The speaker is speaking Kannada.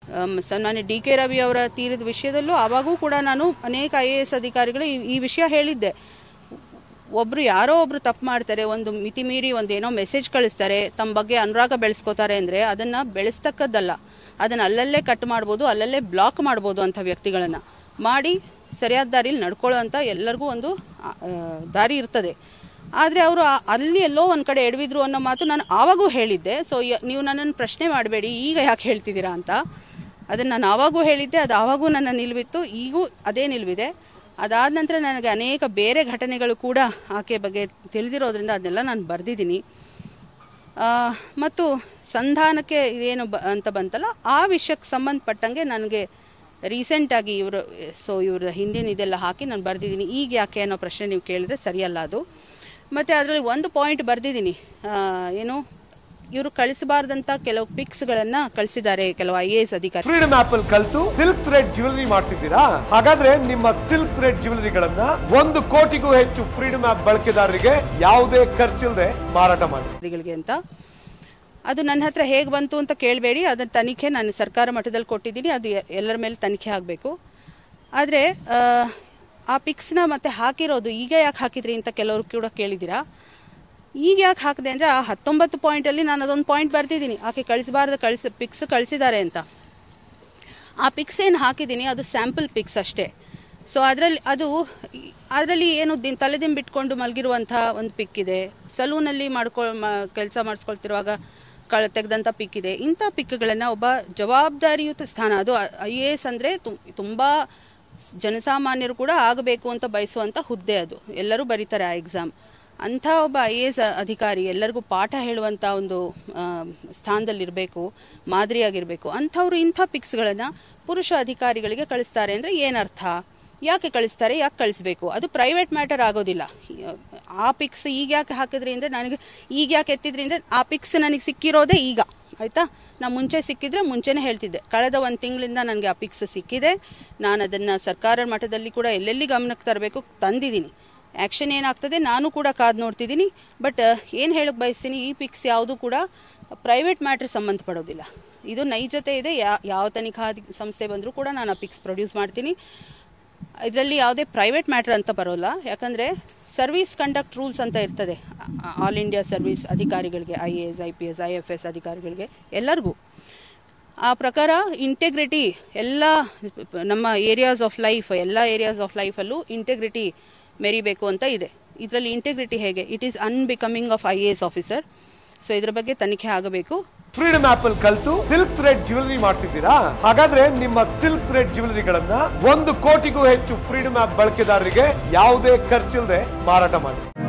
ಸನ್ಮಾನ್ಯ ಡಿ ಕೆ ರವಿ ಅವರ ತೀರದ ವಿಷಯದಲ್ಲೂ ಆವಾಗೂ ಕೂಡ ನಾನು ಅನೇಕ ಐ ಎ ಎಸ್ ಅಧಿಕಾರಿಗಳು ಈ ಈ ವಿಷಯ ಹೇಳಿದ್ದೆ ಒಬ್ಬರು ಯಾರೋ ಒಬ್ರು ತಪ್ಪು ಮಾಡ್ತಾರೆ ಒಂದು ಮಿತಿ ಮೀರಿ ಒಂದು ಏನೋ ಮೆಸೇಜ್ ಕಳಿಸ್ತಾರೆ ತಮ್ಮ ಬಗ್ಗೆ ಅನುರಾಗ ಬೆಳೆಸ್ಕೋತಾರೆ ಅಂದರೆ ಅದನ್ನು ಬೆಳೆಸ್ತಕ್ಕದ್ದಲ್ಲ ಅದನ್ನು ಅಲ್ಲಲ್ಲೇ ಕಟ್ ಮಾಡ್ಬೋದು ಅಲ್ಲಲ್ಲೇ ಬ್ಲಾಕ್ ಮಾಡ್ಬೋದು ಅಂಥ ವ್ಯಕ್ತಿಗಳನ್ನು ಮಾಡಿ ಸರಿಯಾದ ದಾರಿಲಿ ನಡ್ಕೊಳ್ಳೋ ಅಂತ ಎಲ್ಲರಿಗೂ ಒಂದು ಆ, ಆ, ದಾರಿ ಇರ್ತದೆ ಆದರೆ ಅವರು ಅಲ್ಲಿ ಎಲ್ಲೋ ಒಂದು ಕಡೆ ಎಡವಿದ್ರು ಅನ್ನೋ ಮಾತು ನಾನು ಆವಾಗೂ ಹೇಳಿದ್ದೆ ಸೊ ನೀವು ನನ್ನನ್ನು ಪ್ರಶ್ನೆ ಮಾಡಬೇಡಿ ಈಗ ಯಾಕೆ ಹೇಳ್ತಿದ್ದೀರಾ ಅಂತ ಅದನ್ನು ನಾನು ಆವಾಗೂ ಹೇಳಿದ್ದೆ ಅದು ಆವಾಗೂ ನನ್ನ ನಿಲುವಿತ್ತು ಈಗೂ ಅದೇ ನಿಲುವಿದೆ ಅದಾದ ನಂತರ ನನಗೆ ಅನೇಕ ಬೇರೆ ಘಟನೆಗಳು ಕೂಡ ಆಕೆ ಬಗ್ಗೆ ತಿಳಿದಿರೋದ್ರಿಂದ ಅದನ್ನೆಲ್ಲ ನಾನು ಬರೆದಿದ್ದೀನಿ ಮತ್ತು ಸಂಧಾನಕ್ಕೆ ಏನು ಬ ಅಂತ ಬಂತಲ್ಲ ಆ ವಿಷಯಕ್ಕೆ ಸಂಬಂಧಪಟ್ಟಂಗೆ ನನಗೆ ರೀಸೆಂಟಾಗಿ ಇವರು ಸೊ ಇವ್ರ ಹಿಂದಿನ ಇದೆಲ್ಲ ಹಾಕಿ ನಾನು ಬರೆದಿದ್ದೀನಿ ಈಗ ಯಾಕೆ ಅನ್ನೋ ಪ್ರಶ್ನೆ ನೀವು ಕೇಳಿದ್ರೆ ಸರಿಯಲ್ಲ ಅದು ಮತ್ತು ಅದರಲ್ಲಿ ಒಂದು ಪಾಯಿಂಟ್ ಬರೆದಿದ್ದೀನಿ ಏನು ಇವರು ಕಳಿಸಬಾರ್ದಂಥ ಕೆಲವು ಪಿಕ್ಸ್ಗಳನ್ನು ಕಳಿಸಿದ್ದಾರೆ ಕೆಲವು ಐ ಎ ಎಸ್ ಅಧಿಕಾರಿ ಫ್ರೀಡಮ್ ಆಪ್ ಅಲ್ಲಿ ಕಲ್ತು ಸಿಲ್ಕ್ ಥ್ರೆಡ್ ಜ್ಯುವೆಲರಿ ಮಾಡ್ತಿದ್ದೀರಾ ಹಾಗಾದ್ರೆ ನಿಮ್ಮ ಸಿಲ್ಕ್ ಥ್ರೆಡ್ ಜ್ಯುವೆಲರಿಗಳನ್ನ ಒಂದು ಕೋಟಿಗೂ ಹೆಚ್ಚು ಫ್ರೀಡಮ್ ಆಪ್ ಬಳಕೆದಾರರಿಗೆ ಯಾವುದೇ ಖರ್ಚಿಲ್ಲದೆ ಮಾರಾಟ ಮಾಡಿ ಅಧಿಕಾರಿಗಳಿಗೆ ಅಂತ ಅದು ನನ್ನ ಹತ್ರ ಹೇಗೆ ಬಂತು ಅಂತ ಕೇಳಬೇಡಿ ಅದರ ತನಿಖೆ ನಾನು ಸರ್ಕಾರ ಮಟ್ಟದಲ್ಲಿ ಕೊಟ್ಟಿದ್ದೀನಿ ಅದು ಎ- ಎಲ್ಲರ ಮೇಲೆ ತನಿಖೆ ಆಗಬೇಕು ಆದರೆ ಆ ಪಿಕ್ಸ್ನ ಮತ್ತೆ ಹಾಕಿರೋದು ಈಗ ಯಾಕೆ ಹಾಕಿದ್ರಿ ಅಂತ ಕೆಲವರು ಕೂಡ ಕೇಳಿದ್ದೀರಾ ಈಗ ಯಾಕೆ ಹಾಕಿದೆ ಅಂದರೆ ಆ ಹತ್ತೊಂಬತ್ತು ಪಾಯಿಂಟಲ್ಲಿ ನಾನು ಅದೊಂದು ಪಾಯಿಂಟ್ ಬರ್ತಿದ್ದೀನಿ ಆಕೆ ಕಳಿಸಬಾರ್ದು ಕಳಿಸಿ ಪಿಕ್ಸ್ ಕಳಿಸಿದ್ದಾರೆ ಅಂತ ಆ ಪಿಕ್ಸ್ ಏನು ಹಾಕಿದ್ದೀನಿ ಅದು ಸ್ಯಾಂಪಲ್ ಪಿಕ್ಸ್ ಅಷ್ಟೇ ಸೊ ಅದರಲ್ಲಿ ಅದು ಅದರಲ್ಲಿ ಏನು ದಿನ ತಲೆದಿಂ ಬಿಟ್ಕೊಂಡು ಮಲಗಿರುವಂಥ ಒಂದು ಪಿಕ್ ಇದೆ ಸಲೂನಲ್ಲಿ ಮಾಡ್ಕೊ ಕೆಲಸ ಮಾಡಿಸ್ಕೊಳ್ತಿರುವಾಗ ಕಳ ತೆಗೆದಂಥ ಪಿಕ್ ಇದೆ ಇಂಥ ಪಿಕ್ಗಳನ್ನು ಒಬ್ಬ ಜವಾಬ್ದಾರಿಯುತ ಸ್ಥಾನ ಅದು ಐ ಎ ಎಸ್ ಅಂದರೆ ತುಂಬ ಜನಸಾಮಾನ್ಯರು ಕೂಡ ಆಗಬೇಕು ಅಂತ ಬಯಸುವಂಥ ಹುದ್ದೆ ಅದು ಎಲ್ಲರೂ ಬರೀತಾರೆ ಆ ಎಕ್ಸಾಮ್ ಅಂಥ ಒಬ್ಬ ಐ ಎ ಎಸ್ ಅಧಿಕಾರಿ ಎಲ್ಲರಿಗೂ ಪಾಠ ಹೇಳುವಂಥ ಒಂದು ಆ, ಸ್ಥಾನದಲ್ಲಿರಬೇಕು ಮಾದರಿಯಾಗಿರಬೇಕು ಅಂಥವ್ರು ಇಂಥ ಪಿಕ್ಸ್ಗಳನ್ನು ಪುರುಷ ಅಧಿಕಾರಿಗಳಿಗೆ ಕಳಿಸ್ತಾರೆ ಅಂದರೆ ಏನರ್ಥ ಯಾಕೆ ಕಳಿಸ್ತಾರೆ ಯಾಕೆ ಕಳಿಸ್ಬೇಕು ಅದು ಪ್ರೈವೇಟ್ ಮ್ಯಾಟರ್ ಆಗೋದಿಲ್ಲ ಆ ಪಿಕ್ಸ್ ಈಗ ಯಾಕೆ ಹಾಕಿದ್ರಿ ಅಂದರೆ ನನಗೆ ಈಗ ಯಾಕೆ ಎತ್ತಿದ್ರಿ ಅಂದರೆ ಆ ಪಿಕ್ಸ್ ನನಗೆ ಸಿಕ್ಕಿರೋದೇ ಈಗ ಆಯಿತಾ ನಾ ಮುಂಚೆ ಸಿಕ್ಕಿದ್ರೆ ಮುಂಚೆನೇ ಹೇಳ್ತಿದ್ದೆ ಕಳೆದ ಒಂದು ತಿಂಗಳಿಂದ ನನಗೆ ಆ ಪಿಕ್ಸ್ ಸಿಕ್ಕಿದೆ ನಾನು ಅದನ್ನು ಸರ್ಕಾರ ಮಟ್ಟದಲ್ಲಿ ಕೂಡ ಎಲ್ಲೆಲ್ಲಿ ಗಮನಕ್ಕೆ ತರಬೇಕು ತಂದಿದ್ದೀನಿ ಆ್ಯಕ್ಷನ್ ಏನಾಗ್ತದೆ ನಾನು ಕೂಡ ಕಾದು ನೋಡ್ತಿದ್ದೀನಿ ಬಟ್ ಏನು ಹೇಳಕ್ಕೆ ಬಯಸ್ತೀನಿ ಈ ಪಿಕ್ಸ್ ಯಾವುದು ಕೂಡ ಪ್ರೈವೇಟ್ ಮ್ಯಾಟ್ರ್ ಸಂಬಂಧಪಡೋದಿಲ್ಲ ಇದು ನೈಜತೆ ಇದೆ ಯಾ ಯಾವ ತನಿಖಾ ಅಧಿ- ಸಂಸ್ಥೆ ಬಂದರೂ ಕೂಡ ನಾನು ಆ ಪಿಕ್ಸ್ ಪ್ರೊಡ್ಯೂಸ್ ಮಾಡ್ತೀನಿ ಇದರಲ್ಲಿ ಯಾವುದೇ ಪ್ರೈವೇಟ್ ಮ್ಯಾಟ್ರ್ ಅಂತ ಬರೋಲ್ಲ ಯಾಕಂದರೆ ಸರ್ವಿಸ್ ಕಂಡಕ್ಟ್ ರೂಲ್ಸ್ ಅಂತ ಇರ್ತದೆ ಆಲ್ ಇಂಡಿಯಾ ಸರ್ವಿಸ್ ಅಧಿಕಾರಿಗಳಿಗೆ I A S I P S I F S ಅಧಿಕಾರಿಗಳಿಗೆ ಎಲ್ಲರಿಗೂ ಆ ಪ್ರಕಾರ ಇಂಟೆಗ್ರಿಟಿ ಎಲ್ಲ ನಮ್ಮ ಏರಿಯಾಸ್ ಆಫ್ ಲೈಫ್ ಎಲ್ಲ ಏರಿಯಾಸ್ ಆಫ್ ಲೈಫಲ್ಲೂ ಇಂಟೆಗ್ರಿಟಿ ಮೆರಿಬೇಕು ಅಂತ ಇದೆ ಇದರಲ್ಲಿ ಇಂಟೆಗ್ರಿಟಿ ಹೇಗೆ it is unbecoming of I A S officer so ಇದ್ರ ಬಗ್ಗೆ ತನಿಖೆ ಆಗಬೇಕು ಫ್ರೀಡಮ್ ಆಪ್ ಅಲ್ಲಿ ಕಲ್ತು ಸಿಲ್ಕ್ ಥ್ರೆಡ್ ಜ್ಯುವೆಲರಿ ಮಾಡ್ತಿದ್ದೀರಾ ಹಾಗಾದ್ರೆ ನಿಮ್ಮ ಸಿಲ್ಕ್ ಥ್ರೆಡ್ ಜ್ಯುವೆಲರಿಗಳನ್ನ ಒಂದು ಕೋಟಿಗೂ ಹೆಚ್ಚು ಫ್ರೀಡಮ್ ಆಪ್ ಬಳಕೆದಾರರಿಗೆ ಯಾವುದೇ ಖರ್ಚಿಲ್ಲದೆ ಮಾರಾಟ ಮಾಡಿ